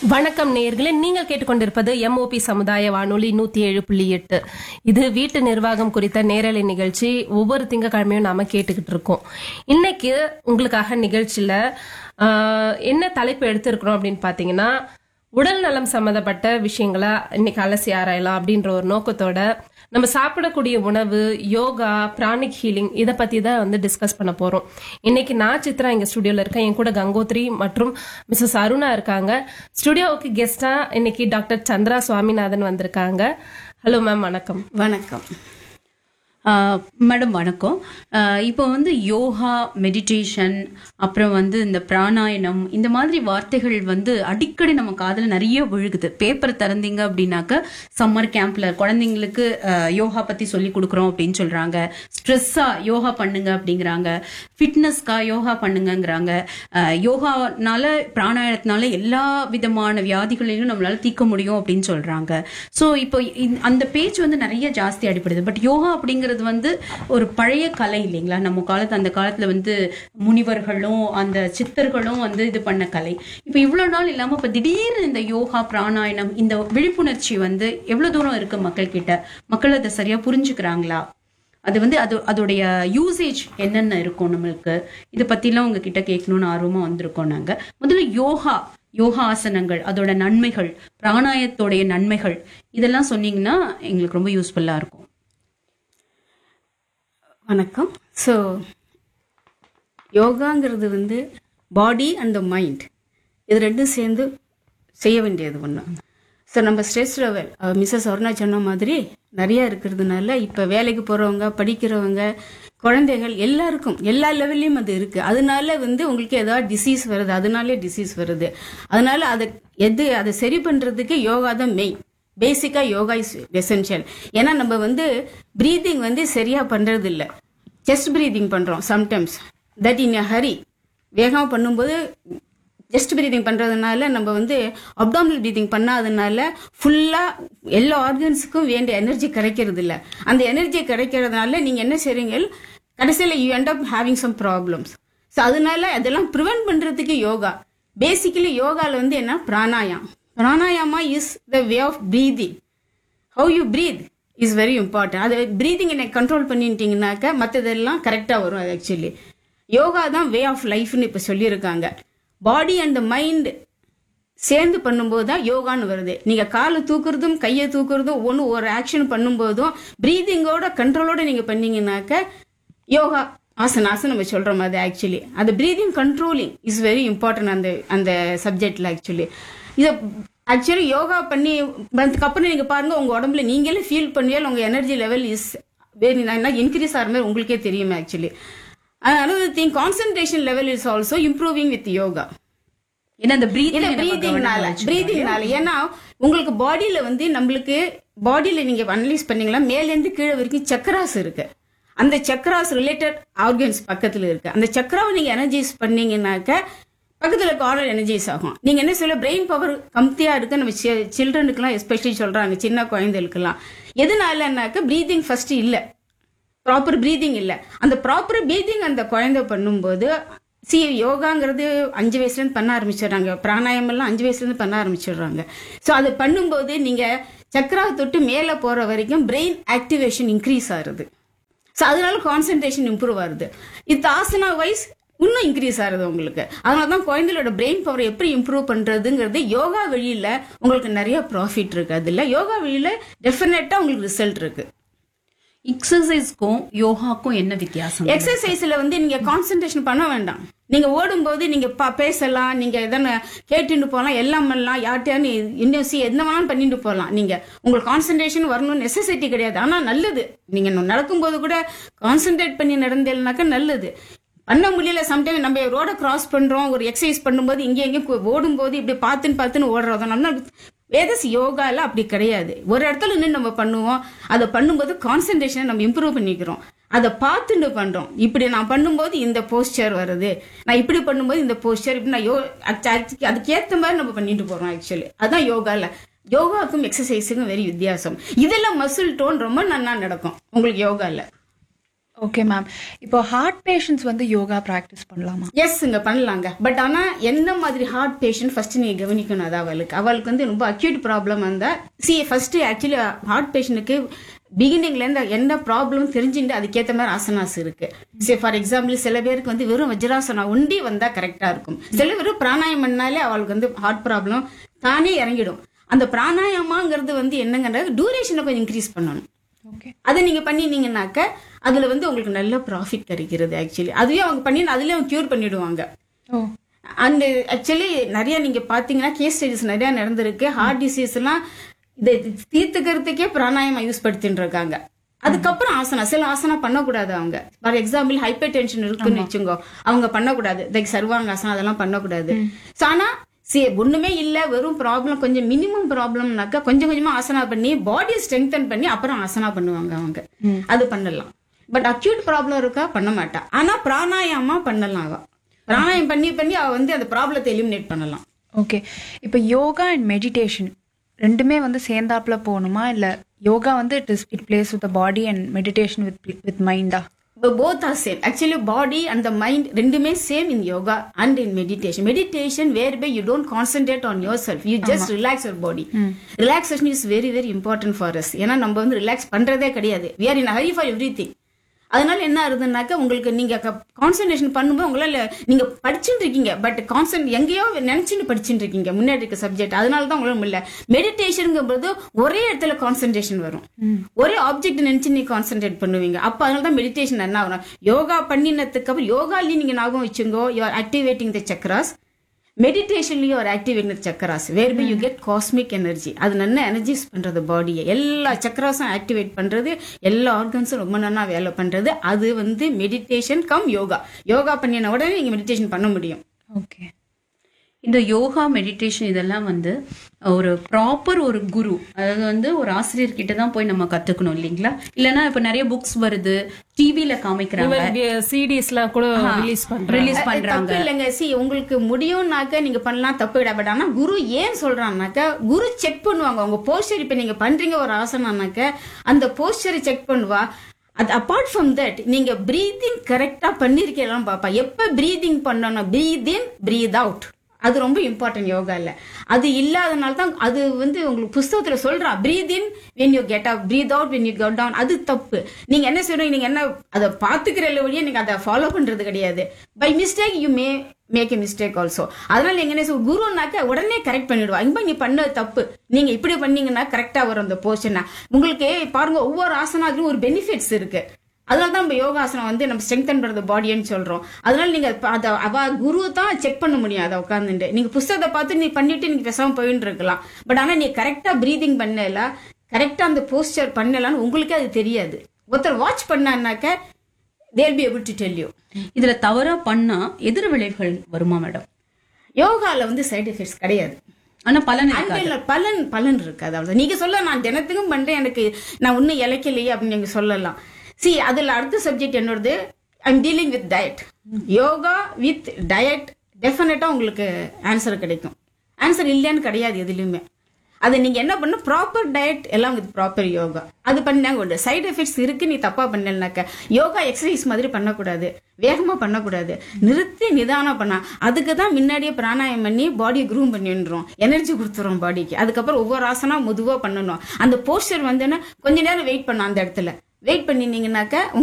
வணக்கம் நேயர்களே நீங்கள் கேட்டுக்கொண்டிருப்பது எம்ஓபி சமுதாய வானொலி நூத்தி ஏழு புள்ளி எட்டு இது வீட்டு நிர்வாகம் குறித்த நேரலை நிகழ்ச்சி ஒவ்வொரு திங்கட்கிழமையும் நாம கேட்டுக்கிட்டு இருக்கோம் இன்னைக்கு உங்களுக்காக நிகழ்ச்சியில ஆஹ், என்ன தலைப்பு எடுத்திருக்கிறோம் அப்படின்னு பாத்தீங்கன்னா உடல் நலம் சம்பந்தப்பட்ட விஷயங்களை இன்னைக்கு அலசி ஆராயலாம் அப்படின்ற ஒரு நோக்கத்தோட நம்ம சாப்பிடக்கூடிய உணவு யோகா பிராணிக் ஹீலிங் இதை பத்தி தான் வந்து டிஸ்கஸ் பண்ண போறோம் இன்னைக்கு நான் சித்ரா இங்க ஸ்டுடியோல இருக்கேன் என் கூட கங்கோத்ரி மற்றும் மிஸ்ஸஸ் அருணா இருக்காங்க ஸ்டுடியோவுக்கு கெஸ்டா இன்னைக்கு டாக்டர் சந்திரா சுவாமிநாதன் வந்திருக்காங்க ஹலோ மேம் வணக்கம் வணக்கம் மேடம் வணக்கம் ஆஹ் இப்போ வந்து யோகா மெடிடேஷன் அப்புறம் வந்து இந்த பிராணாயணம் இந்த மாதிரி வார்த்தைகள் வந்து அடிக்கடி நம்ம காதுல நிறைய விழுகுது பேப்பர் திறந்தீங்க அப்படின்னாக்க சம்மர் கேம்ப்ல குழந்தைங்களுக்கு ஆஹ் யோகா பத்தி சொல்லி கொடுக்குறோம் அப்படின்னு சொல்றாங்க ஸ்ட்ரெஸ்ஸா யோகா பண்ணுங்க அப்படிங்கிறாங்க ஃபிட்னஸ்க்கா யோகா பண்ணுங்கங்கிறாங்க ஆஹ் யோகானால பிராணாயணத்தினால எல்லா விதமான வியாதிகளையும் நம்மளால தீர்க்க முடியும் அப்படின்னு சொல்றாங்க ஸோ இப்போ இந்த- அந்த பேச்சு வந்து நிறைய ஜாஸ்தி அடிப்படுது பட் யோகா அப்படிங்கிறது வந்து ஒரு பழைய கலை இல்லைங்களா நம்ம காலத்து அந்த காலத்துல வந்து முனிவர்களும் அந்த சித்தர்களும் வந்து இது பண்ண கலை இப்போ இவ்வளவு நாள் இல்லாம இப்ப திடீர்னு இந்த யோகா பிராணாயணம் இந்த விழிப்புணர்ச்சி வந்து எவ்வளவு தூரம் இருக்கு மக்கள் கிட்ட மக்கள் அதை சரியா புரிஞ்சுக்கிறாங்களா அது வந்து அது அதோடைய யூசேஜ் என்னென்ன இருக்கும் நம்மளுக்கு இதை பத்திலாம் உங்ககிட்ட கேட்கணும்னு ஆர்வமா வந்திருக்கோம் நாங்க முதல்ல யோகா யோகா ஆசனங்கள் அதோட நன்மைகள் பிராணாயத்தோடைய நன்மைகள் இதெல்லாம் சொன்னீங்கன்னா எங்களுக்கு ரொம்ப யூஸ்ஃபுல்லா இருக்கும் வணக்கம் ஸோ யோகாங்கிறது வந்து பாடி அண்ட் த மைண்ட் இது ரெண்டும் சேர்ந்து செய்ய வேண்டியது ஒன்று ஸோ நம்ம ஸ்ட்ரெஸ் லெவல் மிஸ்ஸஸ் அருணா சொன்ன மாதிரி நிறைய இருக்கிறதுனால இப்போ வேலைக்கு போகிறவங்க படிக்கிறவங்க குழந்தைகள் எல்லாருக்கும் எல்லா லெவல்லையும் அது இருக்குது அதனால வந்து உங்களுக்கு ஏதாவது டிசீஸ் வருது அதனாலே டிசீஸ் வருது அதனால அதை எது அதை சரி பண்ணுறதுக்கு யோகா தான் மெயின் பேசிக்கா யோகா இஸ் எசென்ஷியல் ஏன்னா நம்ம வந்து ப்ரீதிங் வந்து சரியா பண்றது இல்ல செஸ்ட் ப்ரீதிங் பண்றோம் sometimes that in a hurry வேகமா பண்ணும்போது செஸ்ட் ப்ரீதிங் பண்றதுனால நம்ம வந்து அப்டாமினல் ப்ரீதிங் பண்ணாதனால ஃபுல்லா எல்லா ஆர்கன்ஸுக்கும் வேண்டிய எனர்ஜி கிடைக்கிறது இல்ல அந்த எனர்ஜி கிடைக்கிறதுனால நீங்க என்ன செய்றீங்க கடைசியில் you end up having some problems so அதனால அதெல்லாம் ப்ரிவென்ட் பண்றதுக்கு யோகா பேசிக்கலி யோகால வந்து என்ன pranayam pranayama is the way of breathing how you breathe is very important அது பிரீதிங் என்னை கண்ட்ரோல் பண்ணிட்டீங்கன்னாக்க மற்றதெல்லாம் கரெக்டாக வரும் அது ஆக்சுவலி யோகா தான் வே ஆஃப் லைஃப்னு இப்போ சொல்லியிருக்காங்க பாடி அண்ட் மைண்ட் சேர்ந்து பண்ணும்போது தான் யோகான்னு வருது நீங்க காலை தூக்குறதும் கையை தூக்குறதும் ஒன்று ஒரு ஆக்ஷன் பண்ணும்போதும் பிரீதிங்கோட கண்ட்ரோலோட நீங்க பண்ணீங்கன்னாக்க யோகா ஆசனாசன் நம்ம சொல்ற மாதிரி ஆக்சுவலி அந்த breathing controlling is very important அந்த அந்த சப்ஜெக்ட்ல ஆக்சுவலி இதை ஆக்சுவலி யோகா பண்ணி வந்ததுக்கு அப்புறம் நீங்க பாருங்க உங்க உடம்புல நீங்களே ஃபீல் பண்ணியால் உங்க energy level is very increase ஆகிற மாதிரி உங்களுக்கே தெரியும் actually another thing concentration level is also improving with yoga ஏன்னா இந்த ஏன்னா பிரீத்திங் பிரீதிங்னால பிரீதிங்னால ஏன்னா உங்களுக்கு பாடியில வந்து நம்மளுக்கு பாடியில நீங்க அனலைஸ் பண்ணீங்களா மேல இருந்து கீழே வரைக்கும் சக்கராஸ் இருக்கு அந்த சக்கராஸ் ரிலேட்டட் ஆர்கன்ஸ் பக்கத்துல இருக்கு அந்த சக்கராவை நீங்க எனர்ஜைஸ் பண்ணீங்கன்னாக்க பக்கத்துல இருக்க ஆர்டர் எனர்ஜைஸ் ஆகும் நீங்க என்ன சொல்ல பிரெயின் பவர் கம்மியா இருக்கு நம்ம சில்ட்ரனுக்குலாம் எஸ்பெஷலி சொல்றாங்க சின்ன குழந்தைகளுக்கெல்லாம் எதனாலன்னாக்க பிரீதிங் ஃபர்ஸ்ட் இல்ல ப்ராப்பர் பிரீதிங் இல்ல அந்த ப்ராப்பர் பிரீதிங் அந்த குழந்தை பண்ணும்போது சி யோகாங்கிறது அஞ்சு வயசுல இருந்து பண்ண ஆரம்பிச்சிடுறாங்க பிராணாயம் எல்லாம் அஞ்சு வயசுல இருந்து பண்ண ஆரம்பிச்சிடுறாங்க ஸோ அது பண்ணும்போது நீங்க சக்கரா தொட்டு மேலே போற வரைக்கும் பிரெயின் ஆக்டிவேஷன் இன்க்ரீஸ் ஆகுது ஸோ அதனால கான்சென்ட்ரேஷன் இம்ப்ரூவ் ஆகுது இது ஆசனா வைஸ் இன்னும் இன்க்ரீஸ் ஆகுது உங்களுக்கு அதனால தான் குழந்தைகளோட பிரெயின் பவர் எப்படி இம்ப்ரூவ் பண்றதுங்கிறது யோகா வழியில உங்களுக்கு நிறைய ப்ராஃபிட் இருக்கு அதுல யோகா வழியில டெஃபினட்டா உங்களுக்கு ரிசல்ட் இருக்கு எக்ஸசைஸ்க்கும் யோகாக்கும் என்ன வித்தியாசம் எக்ஸசைஸ்ல வந்து நீங்க கான்சென்ட்ரேஷன் பண்ண வேண்டாம் நீங்க ஓடும்போது நீங்க ப- பேசலாம் நீங்க எதனா கேட்டுட்டு போகலாம் எல்லாம் பண்ணலாம் யார்கிட்டயானு இன்னும் சி என்ன வேணாலும் பண்ணிட்டு போகலாம் நீங்க உங்களுக்கு கான்சென்ட்ரேஷன் வரணும்னு நெசசிட்டி கிடையாது ஆனா நல்லது நீங்க நடக்கும்போது கூட கான்சென்ட்ரேட் பண்ணி நடந்தேன்னாக்கா நல்லது பண்ண முடியல சம்டைம் நம்ம ரோட கிராஸ் பண்றோம் ஒரு எக்ஸசைஸ் பண்ணும்போது இங்கே எங்கேயும் ஓடும்போது இப்படி பார்த்துன்னு பார்த்துன்னு ஓடுறோம் நம்ம வேதஸ் யோகால அப்படி கிடையாது ஒரு இடத்துல நின்று நம்ம பண்ணுவோம் அதை பண்ணும்போது கான்சென்ட்ரேஷனை நம்ம இம்ப்ரூவ் பண்ணிக்கிறோம் அதை பார்த்துட்டு பண்றோம் இப்படி நான் பண்ணும்போது இந்த போஸ்டர் வருது நான் இப்படி பண்ணும்போது இந்த போஸ்டர் இப்படி நான் யோ அதுக்கு- அதுக்கு- அதுக்கேத்த மாதிரி நம்ம பண்ணிட்டு போறோம் ஆக்சுவலி அதான் யோகால யோகாவுக்கும் எக்ஸசைஸுக்கும் வெரி வித்தியாசம் இதெல்லாம் மசில் டோன் ரொம்ப நல்லா நடக்கும் உங்களுக்கு யோகால ஓகே மேம் இப்போ ஹார்ட் பேஷண்ட்ஸ் வந்து யோகா பிராக்டிஸ் பண்ணலாமா எஸ்ங்க பண்ணலாங்க பட் ஆனா என்ன மாதிரி ஹார்ட் பேஷண்ட் ஃபர்ஸ்ட் நீங்க கவனிக்கணும் அது அவளுக்கு அவளுக்கு வந்து ரொம்ப அக்யூட் ப்ராப்ளம் வந்தா சி ஃபர்ஸ்ட் ஆக்சுவலி ஹார்ட் பேஷண்ட்டுக்கு பிகினிங்ல இருந்து என்ன ப்ராப்ளம் தெரிஞ்சுட்டு அதுக்கேற்ற மாதிரி ஆசனாஸ் இருக்கு சரி ஃபார் எக்ஸாம்பிள் சில பேருக்கு வந்து வெறும் வஜ்ராசனா ஒண்டி வந்தா கரெக்டா இருக்கும் சில பேர் பிராணாயம் பண்ணாலே அவளுக்கு வந்து ஹார்ட் ப்ராப்ளம் தானே இறங்கிடும் அந்த பிராணாயமாங்கிறது வந்து என்னங்கிறது டூரேஷனை கொஞ்சம் இன்க்ரீஸ் பண்ணணும் ஓகே அதை நீங்க பண்ணினீங்கன்னாக்க அதுல வந்து உங்களுக்கு நல்ல ப்ராஃபிட் கிடைக்கிறது ஆக்சுவலி அதுவே அவங்க பண்ணி அதுலயே அவங்க கியூர் பண்ணிடுவாங்க ஓ அண்ட் ஆக்சுவலி நிறைய நீங்க பாத்தீங்கன்னா கேஸ் ஸ்டடிஸ் நிறைய நடந்திருக்கு ஹார்ட் டிசீஸ் எல்லாம் இதை தீர்த்துக்கிறதுக்கே பிராணாயமா யூஸ் படுத்தின்னு இருக்காங்க அதுக்கப்புறம் ஆசனா சில ஆசனா பண்ணக்கூடாது அவங்க ஃபார் எக்ஸாம்பிள் ஹைப்பர் டென்ஷன் இருக்குன்னு வச்சுக்கோ அவங்க பண்ணக்கூடாது லைக் சர்வாங்க ஆசனம் அதெல்லாம் பண்ணக்கூடாது So, ஆனா சரி ஒண்ணுமே இல்ல வெறும் ப்ராப்ளம் கொஞ்சம் மினிமம் ப்ராப்ளம்னாக்கா கொஞ்சம் கொஞ்சமா ஆசனா பண்ணி பாடியை ஸ்ட்ரெங்தன் பண்ணி அப்புறம் ஆசனா பண்ணுவாங்க அவங்க அது பண்ணலாம் பட் அக்யூட் ப்ராப்ளம் இருக்கா பண்ண மாட்டா ஆனா பிராணாயாமா பண்ணலாம் அவ பிராணாயம் பண்ணி பண்ணி அவ வந்து அந்த ப்ராப்ளத்தை எலிமினேட் பண்ணலாம் ஓகே இப்போ யோகா அண்ட் மெடிடேஷன் ரெண்டுமே வந்து சேர்ந்தாப்புல போகணுமா இல்ல யோகா வந்து it is it plays with body and meditation with with மைண்டா both are same actually body and the mind ரெண்டுமே same in yoga and in meditation meditation whereby you don't concentrate on yourself you just relax your body relaxation is very very important for us ஏன்னா நம்ம வந்து relax பண்றதே கிடையாது we are in a hurry for everything அதனால என்ன ஆகுதுன்னாக்கா உங்களுக்கு நீங்க concentration பண்ணும்போது உங்களால நீங்க படிச்சுட்டு இருக்கீங்க பட் கான்சன்ட் எங்கேயோ நினைச்சுட்டு படிச்சுட்டு இருக்கீங்க முன்னாடி இருக்க சப்ஜெக்ட் அதனால தான் உங்களால முடியல மெடிடேஷனுங்கிறது ஒரே இடத்துல கான்சன்ட்ரேஷன் வரும் ஒரே ஆப்ஜெக்ட் நினைச்சு நீங்க கான்சென்ட்ரேட் பண்ணுவீங்க அப்ப அதனால தான் மெடிடேஷன் என்ன ஆகும் யோகா பண்ணினதுக்கு அப்புறம் யோகாலையும் நீங்க ஞாபகம் வச்சுங்கோ you are activating the chakras மெடிடேஷன்லயும் ஒரு activate chakras whereby you get cosmic energy அது நல்ல எனர்ஜிஸ் பண்றது பாடியை எல்லா சக்கராஸும் ஆக்டிவேட் பண்றது எல்லா ஆர்கன்ஸும் ரொம்ப நல்லா வேலை பண்றது அது வந்து மெடிடேஷன் கம் யோகா யோகா பண்ணின உடனே நீங்க மெடிடேஷன் பண்ண முடியும் ஓகே இந்த யோகா மெடிடேஷன் இதெல்லாம் வந்து ஒரு ப்ராப்பர் ஒரு குரு அதாவது வந்து ஒரு ஆசிரியர் கிட்ட தான் போய் நம்ம கத்துக்கணும் இல்லைங்களா இல்லனா இப்ப நிறைய புக்ஸ் வருது டிவில காமிக்கிறாங்க சிடிஸ் எல்லாம் கூட ரிலீஸ் பண்றாங்க ரிலீஸ் பண்றாங்க தப்பு இல்லைங்க சி உங்களுக்கு முடியும்னாக்க நீங்க பண்ணலாம் தப்பு கிடையாது பட் ஆனா குரு ஏன் சொல்றான்னாக்க குரு செக் பண்ணுவாங்க உங்க போஸ்டர் இப்ப நீங்க பண்றீங்க ஒரு ஆசனானாக்க அந்த போஸ்டரை செக் பண்ணுவா அது அப்பார்ட் ஃப்ரம் தட் நீங்க பிரீதிங் கரெக்டா பண்ணிருக்கீங்களான்னு பாப்பா எப்ப பிரீதிங் பண்ணணும் பிரீத் இன் பிரீத் அவுட் அது ரொம்ப இம்பார்ட்டன்ட் யோகா இல்ல அது இல்லாதனால தான் அது வந்து உங்களுக்கு புஸ்தகத்துல சொல்றா breathe in when you get up breathe out when you get down அது தப்பு நீங்க என்ன செய்யணும் நீங்க என்ன அதை பாத்துக்கிற வழியே நீங்க அதை ஃபாலோ பண்றது கிடையாது by mistake you may make a mistake also அதனால நீங்க என்ன சொல்ல குருனாக்க உடனே கரெக்ட் பண்ணிடுவா இங்க நீ பண்ணது தப்பு நீங்க இப்படி பண்ணீங்கன்னா கரெக்டா வரும் அந்த போர்ஷனா உங்களுக்கு பாருங்க ஒவ்வொரு ஆசனாக்கும் ஒரு பெனிஃபிட்ஸ் இருக்கு அதனால தான் நம்ம யோகாசனம் வந்து நம்ம ஸ்ட்ரெங்தன் பண்றது பாடின்னு சொல்றோம் அதனால நீங்க ப- அத அவ குரு தான் செக் பண்ண முடியும் அதை உட்காந்துட்டு நீங்க புஸ்தகத்தை பார்த்து நீ பண்ணிட்டு நீங்க பேசாம போயின்னு இருக்கலாம் பட் ஆனா நீ கரெக்டா பிரீதிங் பண்ணல கரெக்டா அந்த போஸ்டர் பண்ணலான்னு உங்களுக்கே அது தெரியாது ஒருத்தர் வாட்ச் பண்ணான்னாக்க they'll be able to tell you இதுல தவறா பண்ணா எதிர் விளைவுகள் வருமா மேடம் யோகால வந்து சைடு எஃபெக்ட்ஸ் கிடையாது ஆனா பலன் இருக்காது அன்பில்ல பலன் பலன் இருக்காது அவ்வளவு நீங்க சொல்ல நான் தினத்துக்கும் பண்றேன் எனக்கு நான் ஒன்னும் இழைக்கலையே அப்படின்னு நீங்க சொல்லலாம் சி அதுல அடுத்த சப்ஜெக்ட் என்னோடது I'm dealing with diet yoga with diet definitely உங்களுக்கு ஆன்சர் கிடைக்கும் ஆன்சர் இல்லைன்னு கிடையாது எதுலயுமே அது நீங்க என்ன பண்ண ப்ராப்பர் டயட் எல்லாம் வித் ப்ராப்பர் யோகா அது பண்ணாங்க உண்டு சைடு எஃபெக்ட்ஸ் இருக்கு நீ தப்பா பண்ணலனாக்க யோகா எக்ஸசைஸ் மாதிரி பண்ணக்கூடாது வேகமா பண்ணக்கூடாது நிறுத்தி நிதானம் பண்ணா அதுக்கு தான் முன்னாடியே பிராணாயம் பண்ணி பாடியை க்ரூம் பண்ணிடுறோம் எனர்ஜி கொடுத்துறோம் பாடிக்கு அதுக்கப்புறம் ஒவ்வொரு ஆசனா மெதுவா பண்ணணும் அந்த போஸ்டர் வந்துன்னா கொஞ்ச நேரம் வெயிட் பண்ணணும் அந்த இடத்துல வெயிட் பண்ணினீங்கன்னாக்க